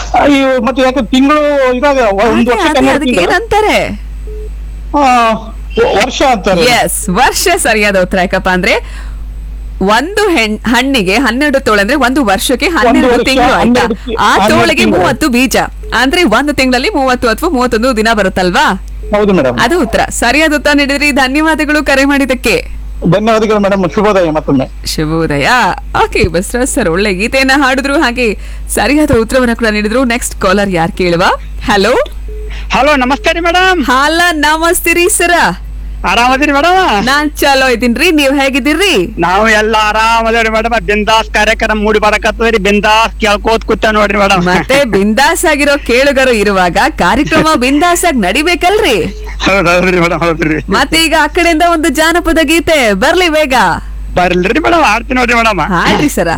ಅಯ್ಯೋ ಮತ್ತೆ ಯಾಕೆ ತಿಂಗಳು ಇದಾಗ ಒಂದು ಅದೇ, ವರ್ಷಕ್ಕೆ ಅದೇ, ಹನ್ನೆರಡು ಅದಕ್ಕೆ ತಿಂಗಳು ಏನಂತಾರೆ ಆ, ವರ್ಷ ಅಂತಾರೆ ಎಸ್ ವರ್ಷ ಸರಿಯಾದ ಉತ್ತರ ಯಾಕಪ್ಪ ಅಂದ್ರೆ ಒಂದು ಹೆಣ್ ಹಣ್ಣಿಗೆ ಹನ್ನೆರಡು ತೋಳು ಅಂದ್ರೆ ಒಂದು ವರ್ಷಕ್ಕೆ ಹನ್ನೆರಡು ವರ್ಷ, ತಿಂಗಳು ಆಯ್ತಾ ಹನ್ನೆರಡು ತಿ- ಆ ಹನ್ನೆರಡು ತೋಳಿಗೆ ತಿಂಗಳು. ಮೂವತ್ತು ಬೀಜ ಅಂದ್ರೆ ಒಂದು ತಿಂಗಳಲ್ಲಿ ಮೂವತ್ತು ಅಥವಾ ಮೂವತ್ತೊಂದು ದಿನ ಬರುತ್ತಲ್ವಾ ಹೌದು ಮೇಡಮ್ ಅದು ಉತ್ತರ ಸರಿಯಾದ ಉತ್ತರ ನೀಡಿದ್ರಿ ಧನ್ಯವಾದಗಳು ಕರೆ ಮಾಡಿದ್ದಕ್ಕೆ ಧನ್ಯವಾದಗಳು ಮೇಡಮ್ ಶುಭೋದಯ ಮತ್ತೊಮ್ಮೆ ಶುಭೋದಯ ಓಕೆ ಬಸವರಾಜ್ ಸರ್ ಒಳ್ಳೆ ಗೀತೆಯನ್ನ ಹಾಡಿದ್ರು ಹಾಗೆ ಸರಿಯಾದ ಉತ್ತರವನ್ನ ಕೂಡ ನೀಡಿದ್ರು ನೆಕ್ಸ್ಟ್ ಕಾಲರ್ ಯಾರು ಕೇಳುವ ಹಲೋ ಹಲೋ ನಮಸ್ತೆ ರೀ ಮೇಡಮ್ ಹಾಲ ನಮಸ್ತಿರಿ ಸರ ಆರಾಮದಿರಿ ಮೇಡಮ್ ನಾನ್ ಚಲೋ ಇದ್ದೀನ್ರಿ ನೀವ್ ಹೇಗಿದ್ದೀರಿ ನಾವು ಎಲ್ಲ ಆರಾಮದೇವ್ರಿ ಮೇಡಮ್ ಬಿಂದಾಸ್ ಕಾರ್ಯಕ್ರಮ ಮೂಡಿ ಬರಕತ್ತದ್ರಿ ಬಿಂದಾಸ್ ಕೇಳ್ಕೋತ್ ಕೂತ ನೋಡ್ರಿ ಮೇಡಮ್ ಮತ್ತೆ ಬಿಂದಾಸ್ ಆಗಿರೋ ಕೇಳುಗರು ಇರುವಾಗ ಕಾರ್ಯಕ್ರಮ ಬಿಂದಾಸ್ ಆಗಿ ನಡಿಬೇಕಲ್ರಿ ಹೌದೌದ್ರಿ ಮೇಡಮ್ ಹೌದ್ರಿ ಮತ್ತೆ ಈಗ ಆ ಕಡೆಯಿಂದ ಒಂದು ಜಾನಪದ ಗೀತೆ ಬರ್ಲಿ ಬೇಗ ಬರ್ಲ್ರಿ ಮೇಡಮ್ ಆಡ್ತೀನಿ ನೋಡ್ರಿ ಮೇಡಮ್ ಹಾಡ್ರಿ ಸರ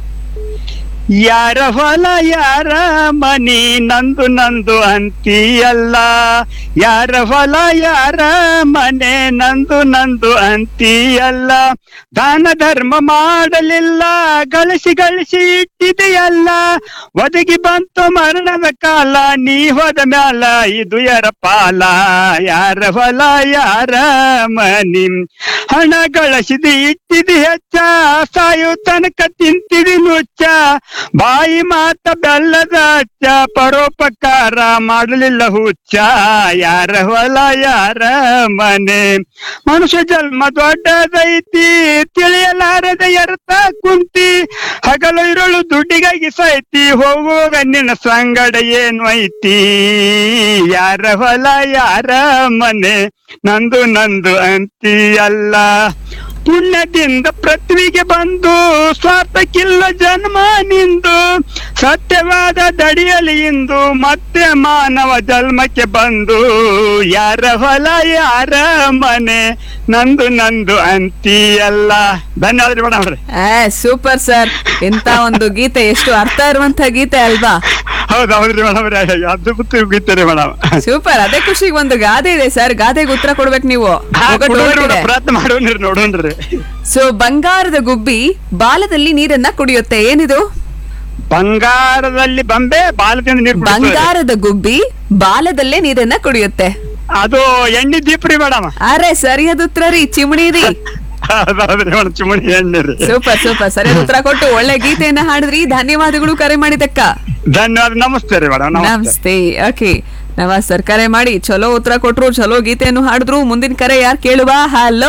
ಯಾರ ಹೊಲ ಯಾರ ಮನಿ ನಂದು ನಂದು ಅಂತೀಯಲ್ಲ ಯಾರ ಹೊಲ ಯಾರ ಮನೆ ನಂದು ನಂದು ಅಂತೀಯಲ್ಲ ದಾನ ಧರ್ಮ ಮಾಡಲಿಲ್ಲ ಗಳಿಸಿ ಗಳಿಸಿ ಇಟ್ಟಿದೆಯಲ್ಲ ಒದಗಿ ಬಂತು ಮರಣದ ಕಾಲ ನೀ ಹೋದ ಮ್ಯಾಲ ಇದು ಯಾರ ಪಾಲ ಯಾರ ಹೊಲ ಯಾರ ಮನಿ ಹಣ ಗಳಿಸಿದಿ ಇಟ್ಟಿದಿ ಹೆಚ್ಚ ಸಾಯು ತನಕ ತಿಂತಿದಿ ನುಚ್ಚ ಬಾಯಿ ಮಾತ ಬೆಲ್ಲದ ಅಚ್ಚ ಪರೋಪಕಾರ ಮಾಡಲಿಲ್ಲ ಹುಚ್ಚ ಯಾರ ಹೊಲ ಯಾರ ಮನೆ ಮನುಷ್ಯ ಜನ್ಮ ದೊಡ್ಡದೈತಿ ತಿಳಿಯಲಾರದ ಎರ್ತ ಕುಂತಿ ಹಗಲು ಇರಳು ದುಡ್ಡಿಗಾಗಿ ಸೈತಿ ಹೋಗುವಾಗ ನಿನ್ನ ಸಂಗಡ ಏನು ಐತಿ ಯಾರ ಹೊಲ ಯಾರ ಮನೆ ನಂದು ನಂದು ಅಂತಿ ಅಲ್ಲ ಪುಣ್ಯದಿಂದ ಪೃಥ್ವಿಗೆ ಬಂದು ಸ್ವಾರ್ಥಕ್ಕಿಲ್ಲ ಜನ್ಮ ನಿಂದು ಸತ್ಯವಾದ ದಡಿಯಲಿ ಇಂದು ಮತ್ತೆ ಮಾನವ ಜನ್ಮಕ್ಕೆ ಬಂದು ಯಾರ ಹೊಲ ಯಾರ ಮನೆ ನಂದು ನಂದು ಅಂತಿ ಅಲ್ಲ ಧನ್ಯವಾದ ಮೇಡಮ್ ರೀ ಆ ಸೂಪರ್ ಸರ್ ಇಂತ ಒಂದು ಗೀತೆ ಎಷ್ಟು ಅರ್ಥ ಇರುವಂತ ಗೀತೆ ಅಲ್ವಾ ಹೌದು ಹೌದ್ರಿ ಮೇಡಮ್ ರೀ ಅದ್ಭುತ ಗೀತೆ ಮೇಡಮ್ ಸೂಪರ್ ಅದೇ ಖುಷಿಗೆ ಒಂದು ಗಾದೆ ಇದೆ ಸರ್ ಗಾದೆಗೆ ಉತ್ತರ ಕೊಡ್ಬೇಕು ನೀವು ಒಗಟು ಹೊರಟಿದೆ. ಪ್ರಯತ್ನ ಮಾಡೋಣ್ರಿ ನೋಡೋಣ್ರಿ ಸೊ ಬಂಗಾರದ ಗುಬ್ಬಿ ಬಾಲದಲ್ಲಿ ನೀರನ್ನ ಕುಡಿಯುತ್ತೆ ಏನಿದು ಬಂಗಾರದಲ್ಲಿ ಬಂಬೆ ಬಾಲದಿಂದ ನೀರು ಕುಡಿತದೆ. ಬಂಗಾರದ ಗುಬ್ಬಿ ಬಾಲದಲ್ಲೇ ನೀರನ್ನ ಕುಡಿಯುತ್ತೆ ಅದು ಎಣ್ಣೆ ದೀಪ ರೀ ಮೇಡಮ್ ಅರೆ ಸರಿಯಾದ ಉತ್ತರ ರೀ ಚಿಮಣಿ ರೀ ಹೌದ್ರಿ ಮೇಡಮ್ ಚಿಮಣಿ ಎಣ್ಣೆ ರೀ ಸೂಪರ್ ಸೂಪರ್ ಸರಿಯಾದ ಉತ್ತರ ಕೊಟ್ಟು ಒಳ್ಳೆ ಗೀತೆಯನ್ನ ಹಾಡಿದ್ರಿ ಧನ್ಯವಾದಗಳು ಕರೆ ಮಾಡಿದಕ್ಕ ಧನ್ಯವಾದ ನಮಸ್ತೆ ರೀ ಮೇಡಮ್ ನಮಸ್ತೆ ನಮಸ್ತೆ ಓಕೆ ನವಾಜ್ ಸರ್ ಕರೆ ಮಾಡಿ ಚಲೋ ಉತ್ತರ ಕೊಟ್ರು ಚಲೋ ಗೀತೆಯನ್ನು ಹಾಡಿದ್ರು ಮುಂದಿನ ಕರೆ ಯಾರು ಕೇಳುವ ಹಲೋ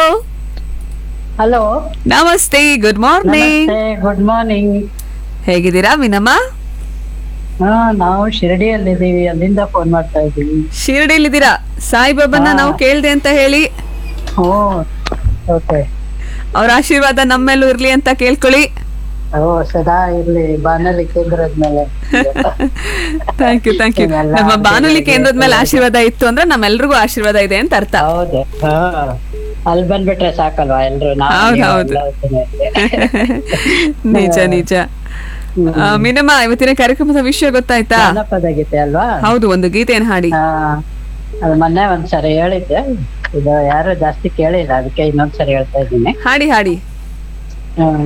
ಹಲೋ ನಮಸ್ತೆ ಗುಡ್ ಮಾರ್ನಿಂಗ್ ನಮಸ್ತೆ ಗುಡ್ ಮಾರ್ನಿಂಗ್ ಹೇಗಿದ್ದೀರಾ ವಿನಮ್ಮ ಹಾ ನಾವು ಶಿರಡಿಯಲ್ಲಿದ್ದೀವಿ ಅಲ್ಲಿಂದ ಫೋನ್ ಮಾಡ್ತಾ ಇದ್ದೀವಿ ಶಿರಡಿಲಿದ್ದೀರಾ ಸಾಯಿಬಾಬನ್ನ ನಾವು ಕೇಳ್ದೆ ಅಂತ ಹೇಳಿ ಓ ಓಕೆ ಅವ್ರ ಆಶೀರ್ವಾದ ನಮ್ಮೇಲೂ ಇರ್ಲಿ ಅಂತ ಕೇಳ್ಕೊಳ್ಳಿ ಓ ಸದಾ ಇರ್ಲಿ ಬಾನಲಿ ಕೇಂದ್ರದ ಮೇಲೆ ಥ್ಯಾಂಕ್ ಯು ಥ್ಯಾಂಕ್ ಯು ಎಲ್ಲ ನಮ್ಮ ಬಾನುಲಿ ಬೇರೆ ಕೇಂದ್ರದ ಮೇಲೆ ಬೇರೆ. ಆಶೀರ್ವಾದ ಇತ್ತು ಅಂದ್ರೆ ನಮ್ಮೆಲ್ರಿಗೂ ಆಶೀರ್ವಾದ ಇದೆ ಅಂತ ಅರ್ಥ ಹೌದು ಹಾ ಅಲ್ಲಿ ಬಂದ್ಬಿಟ್ರೆ ಸಾಕಲ್ವಾ ಎಲ್ರು ನಾವು ಹೌದು, ನೀವು ಹೌದು. ಎಲ್ಲ ಹೊತ್ತಿನ ಇರ್ಲಿ. ನಿಜ ನಿಜ ಆ, ಮೀನಮ್ಮ ಇವತ್ತಿನ ಕಾರ್ಯಕ್ರಮದ ವಿಷಯ ಗೊತ್ತಾಯ್ತಾ ಜಾನಪದ ಗೀತೆ ಅಲ್ವಾ ಹೌದು ಒಂದು ಗೀತೆಯನ್ನು ಹಾಡಿ ಹಾ ಅದು ಮೊನ್ನೆ ಒಂದ್ಸರಿ ಹೇಳಿದ್ದೆ ಇದು ಯಾರು ಜಾಸ್ತಿ ಕೇಳಿಲ್ಲ ಅದಕ್ಕೆ ಇನ್ನೊಂದ್ಸರಿ ಹೇಳ್ತಾ ಇದ್ದೀನಿ ಹಾಡಿ ಹಾಡಿ ಹ್ಮ್